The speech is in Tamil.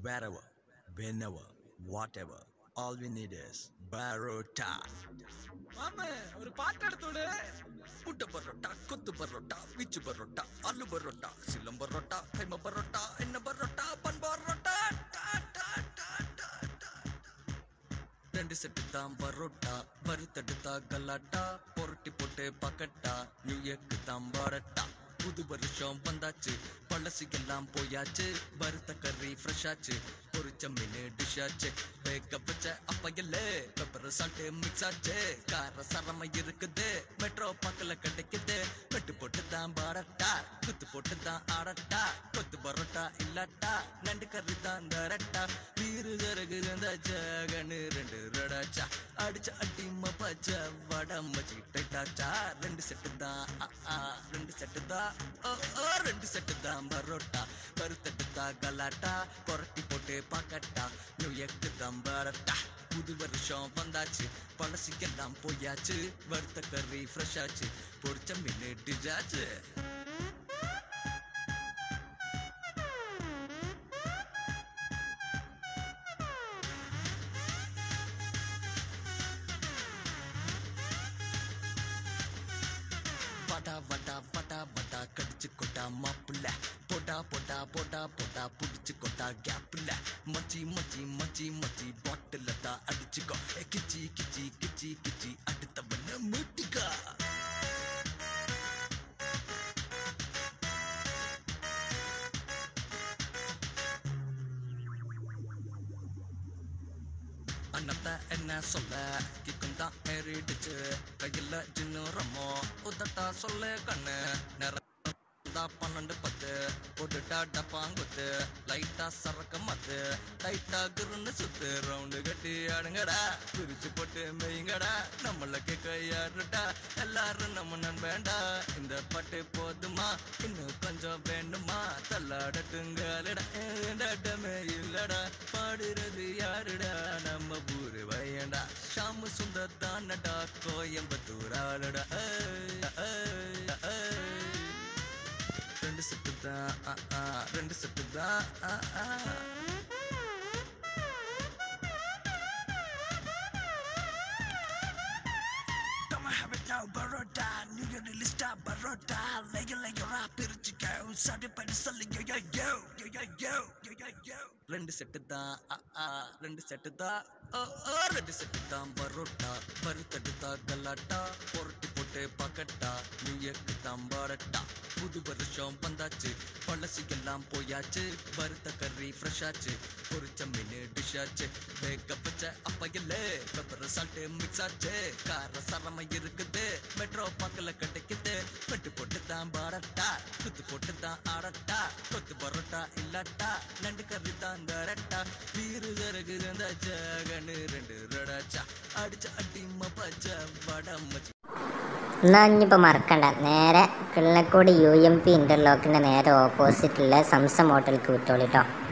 wherever, whenever, whatever. All we need is Barota. மாமே ஒரு பாட்டு எடுத்து விடு புட்ட பரோட்டா கொத்து பரோட்டா பிச்சு பரோட்டா ஆலு பரோட்டா சிலம் பரோட்டா கைம பரோட்டா என்ன பரோட்டா பன் பரோட்டா டா, டா, டா, டா, டா. ரெண்டு செட்டு தான் பரோட்டா வறுத்தெடுத்தா கலாட்டா பொருட்டி போட்டு பக்கட்டா நியூ இயர்க்கு தான் பரோட்டா புது வருஷம் வந்தாச்சு பழசு எல்லாம் போயாச்சு வறுத்த கறி ஃப்ரெஷ் ஆச்சு பொரிச்ச மீன் டிஷ் ஆச்சு வேக வச்ச அப்பையல்ல பெப்பர் சால்ட்டு மிக்ஸ் ஆச்சு கார சரம இருக்குது மெட்ரோ பக்கல கிடைக்குது வெட்டு போட்டு தான் பாடட்டா குத்து போட்டு தான் ஆடட்டா கொத்து பரோட்டா இல்லாட்டா நண்டு கறி தான் தரட்டா வீரு ஜரகு கண்ணு ரெண்டு ரடாச்சா அடிச்ச அடி மப்பாச்ச வட மச்சி டைட்டாச்சா ரெண்டு செட்டு தான் ஆ, ஆ, ரெண்டு செட்டு தான் ஓ, ஓ, ரெண்டு செட்டு தான் பரோட்டா பருத்தட்டு தான் கலாட்டா புரட்டி போட்டு பாக்கட்டா நியூ இயர்க்கு தான் பரட்டா புது வருஷம் வந்தாச்சு பழசுக்கெல்லாம் போயாச்சு வறுத்த கறி ஃப்ரெஷ் ஆச்சு பொரிச்ச மீன் டிஜாச்சு வடா வடா வடா வடா கடிச்சு கொட்டா மாப்புல போடா போடா போடா போடா புடிச்சு கொட்டா கேப்ல மச்சி மச்சி மச்சி மச்சி பாட்டில தான் அடிச்சுக்கோ ஏ, கிச்சி கிச்சி கிச்சி கிச்சி அடுத்தவன முட்டிக்கா அண்ணத்த என்ன சொல்ல கிக்கும் தான் ஏறிடுச்சு கையில ஜின்னு ரம்மோ உதட்டா சொல்ல கண்ணு நிற பன்னெண்டு பத்து போட்டுட்டா டப்பாங்குத்து லைட்டா சரக்க மத்து லைட்டா குருன்னு சுத்து ரவுண்டு கட்டி ஆடுங்கடா பிரிச்சு போட்டு மெய்ங்கடா நம்மள கேட்க யாருடா எல்லாரும் நம்ம நண்பேண்டா இந்த பாட்டு போதுமா இன்னும் கொஞ்சம் வேண்டுமா தள்ளாடட்டுங்களடா ஏண்டமே இல்லடா பாடுறது யாருடா நம்ம ஊரு வையண்டா ஷாமு சுந்தர் தானடா கோயம்புத்தூர் ஆளுடா ஏய், ஏய், ஏய். ரெண்டு செட்டு தான் ஆ, ஆ, ரெண்டு செட்டு தான் ஆ, ஆ. Come and have it now, Baroda. New Year list up, Baroda. Layer, layer up, பிரிச்சுக்க. சரி பண்ணி சொல்லு, yo, yo, yo, yo, yo, yo, yo, yo, yo. ரெண்டு செட்டு தான் ஆ, ஆ, ரெண்டு செட்டு தான் ஓ, ஓ, ரெண்டு செட்டு தான் பரோட்டா வறுத்தெடுத்தா கலாட்டா பொருட்டி போட்டு பக்கட்டா நியூ இயர்க்கு தான் பரோட்டா புது வருஷம் வந்தாச்சு பழசு எல்லாம் போயாச்சு வறுத்த கறி ஃப்ரெஷ் ஆச்சு பொரிச்ச மீன் டிஷ் ஆச்சு வேக வச்ச அப்பையில பெப்பர் சால்ட்டு மிக்ஸ் ஆச்சு கார சரம இருக்குது மெட்ரோ பக்கல கிடைக்குது வெட்டு போட்டு தான் பாடட்டா குத்து போட்டு தான் ஆடட்டா கொத்து பரோட்டா இல்லாட்டா நண்டு கறி தான் தரட்டா வீரு ஜரகு இருந்தாச்சா கண்ணு ரெண்டு ரடாச்சா அடிச்ச அடி மப்பாச்ச வட மச்சி എന്നാൽ ഇനിയിപ്പോൾ മറക്കണ്ട നേരെ കിള്ളക്കോട് യു എം പി ഇൻ്റർലോക്കിൻ്റെ നേരെ ഓപ്പോസിറ്റുള്ള സംസം ഹോട്ടലിലേക്ക് വിട്ടോളിട്ടോ